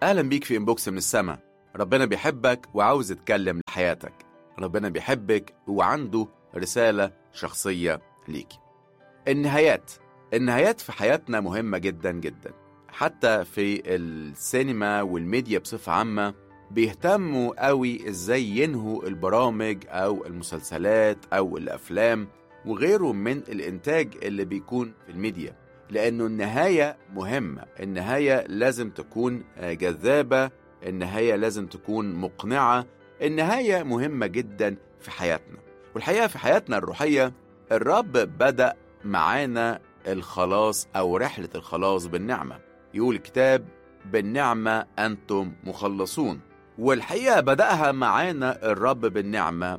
أهلا بيك في إنبوكس من السما ربنا بيحبك وعاوز يتكلم لحياتك ربنا بيحبك وعنده رسالة شخصية ليكي النهايات النهايات في حياتنا مهمة جدا جدا حتى في السينما والميديا بصفة عامة بيهتموا قوي ازاي ينهوا البرامج او المسلسلات او الافلام وغيره من الانتاج اللي بيكون في الميديا لانه النهاية مهمة النهاية لازم تكون جذابة النهاية لازم تكون مقنعة النهاية مهمة جدا في حياتنا والحقيقة في حياتنا الروحية الرب بدأ معانا الخلاص أو رحلة الخلاص بالنعمة يقول الكتاب بالنعمة أنتم مخلصون والحقيقة بدأها معانا الرب بالنعمة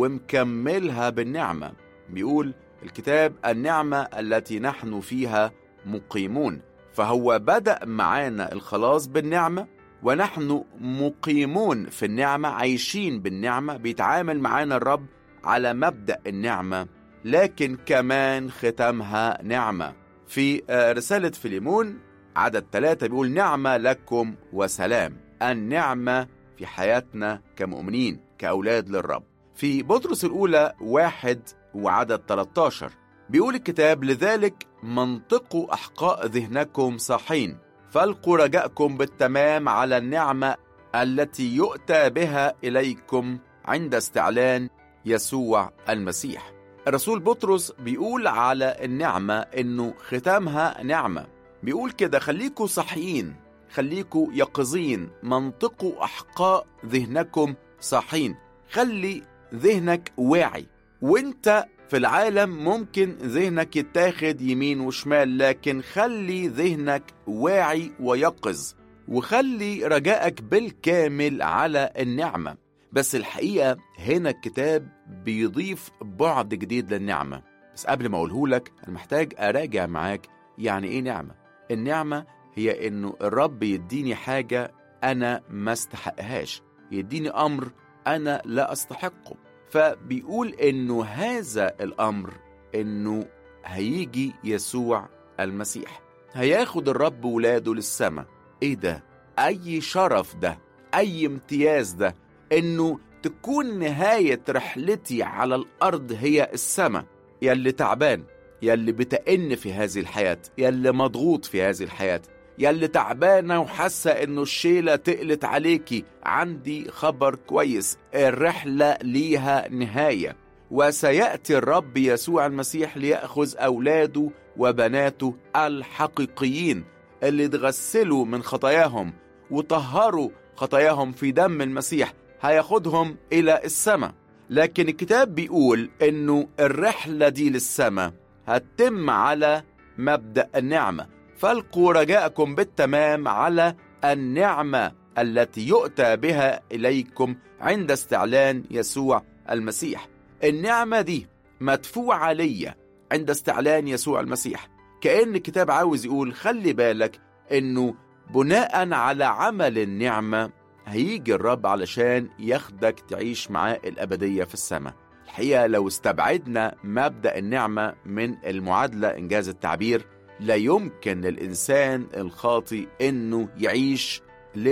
ومكملها بالنعمة بيقول الكتاب النعمة التي نحن فيها مقيمون فهو بدأ معانا الخلاص بالنعمة ونحن مقيمون في النعمة عايشين بالنعمة بيتعامل معانا الرب على مبدأ النعمة لكن كمان ختمها نعمة في رسالة فيليمون عدد ثلاثة بيقول نعمة لكم وسلام النعمة في حياتنا كمؤمنين كأولاد للرب في بطرس الأولى واحد وعدد 13 بيقول الكتاب لذلك منطقوا أحقاء ذهنكم صاحين فالقوا رجاءكم بالتمام على النعمة التي يؤتى بها إليكم عند استعلان يسوع المسيح الرسول بطرس بيقول على النعمة إنه ختامها نعمة بيقول كده خليكوا صحيين خليكوا يقظين منطقوا أحقاء ذهنكم صاحين خلي ذهنك واعي وانت في العالم ممكن ذهنك يتاخد يمين وشمال لكن خلي ذهنك واعي ويقظ وخلي رجائك بالكامل على النعمة بس الحقيقة هنا الكتاب بيضيف بعد جديد للنعمة بس قبل ما أقوله لك أنا محتاج أراجع معاك يعني إيه نعمة النعمة هي إنه الرب يديني حاجة أنا ما استحقهاش يديني أمر أنا لا أستحقه فبيقول إنه هذا الأمر إنه هيجي يسوع المسيح هياخد الرب ولاده للسماء إيه ده؟ أي شرف ده أي امتياز ده إنه تكون نهاية رحلتي على الأرض هي السماء يلي تعبان يلي بتأن في هذه الحياة يلي مضغوط في هذه الحياة يلي تعبانة وحاسة إنه الشيلة تقلت عليكي عندي خبر كويس الرحلة ليها نهاية وسيأتي الرب يسوع المسيح ليأخذ أولاده وبناته الحقيقيين اللي اتغسلوا من خطاياهم وطهروا خطاياهم في دم المسيح هياخدهم إلى السماء لكن الكتاب بيقول إنه الرحلة دي للسماء هتتم على مبدأ النعمة فالقوا رجاءكم بالتمام على النعمة التي يؤتى بها إليكم عند استعلان يسوع المسيح النعمة دي مدفوعة ليا عند استعلان يسوع المسيح كأن الكتاب عاوز يقول خلي بالك إنه بناء على عمل النعمة هيجي الرب علشان ياخدك تعيش معاه الأبدية في السماء الحقيقة لو استبعدنا مبدأ النعمة من المعادلة إنجاز التعبير لا يمكن للإنسان الخاطي إنه يعيش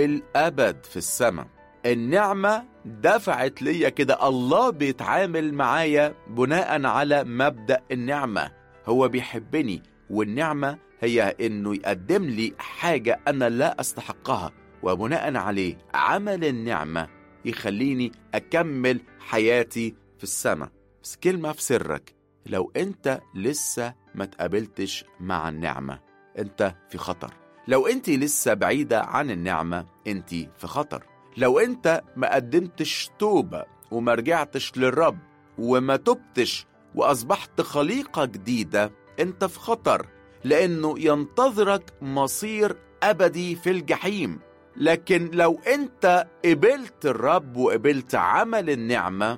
للأبد في السماء النعمة دفعت ليا كده الله بيتعامل معايا بناء على مبدأ النعمة هو بيحبني والنعمة هي إنه يقدم لي حاجة أنا لا أستحقها وبناء عليه عمل النعمة يخليني أكمل حياتي في السماء بس كلمة في سرك لو أنت لسه ما تقابلتش مع النعمة أنت في خطر لو أنت لسه بعيدة عن النعمة أنت في خطر لو أنت ما قدمتش توبة وما رجعتش للرب وما تبتش وأصبحت خليقة جديدة أنت في خطر لأنه ينتظرك مصير أبدي في الجحيم لكن لو أنت قبلت الرب وقبلت عمل النعمة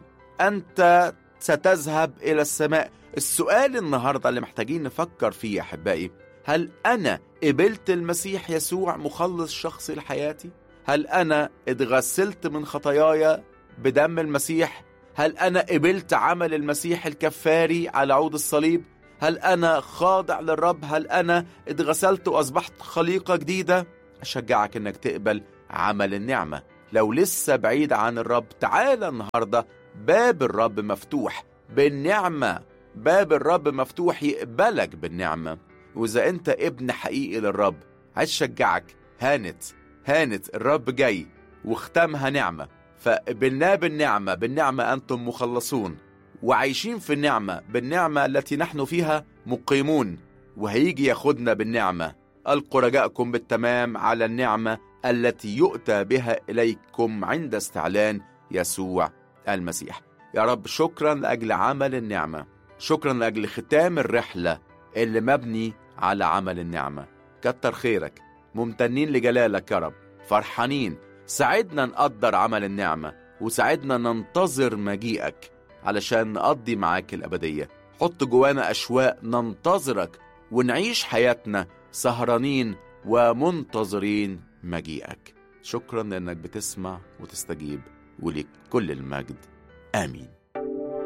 أنت ستذهب إلى السماء السؤال النهاردة اللي محتاجين نفكر فيه يا أحبائي هل أنا قبلت المسيح يسوع مخلص شخصي لحياتي؟ هل أنا اتغسلت من خطاياي بدم المسيح؟ هل أنا قبلت عمل المسيح الكفاري على عود الصليب؟ هل أنا خاضع للرب؟ هل أنا اتغسلت وأصبحت خليقة جديدة؟ أشجعك أنك تقبل عمل النعمة لو لسه بعيد عن الرب تعالى النهاردة باب الرب مفتوح بالنعمة باب الرب مفتوح يقبلك بالنعمة وإذا أنت ابن حقيقي للرب عايز أشجعك هانت هانت الرب جاي واختمها نعمة فقبلناه بالنعمة بالنعمة أنتم مخلصون وعايشين في النعمة بالنعمة التي نحن فيها مقيمون وهيجي ياخدنا بالنعمة ألقوا رجاءكم بالتمام على النعمة التي يؤتى بها إليكم عند استعلان يسوع المسيح يا رب شكرا لأجل عمل النعمة شكرا لأجل ختام الرحلة اللي مبني على عمل النعمة كتر خيرك ممتنين لجلالك يا رب فرحانين ساعدنا نقدر عمل النعمة وساعدنا ننتظر مجيئك علشان نقضي معاك الأبدية حط جوانا أشواق ننتظرك ونعيش حياتنا سهرانين ومنتظرين مجيئك شكرا لأنك بتسمع وتستجيب ولك كل المجد آمين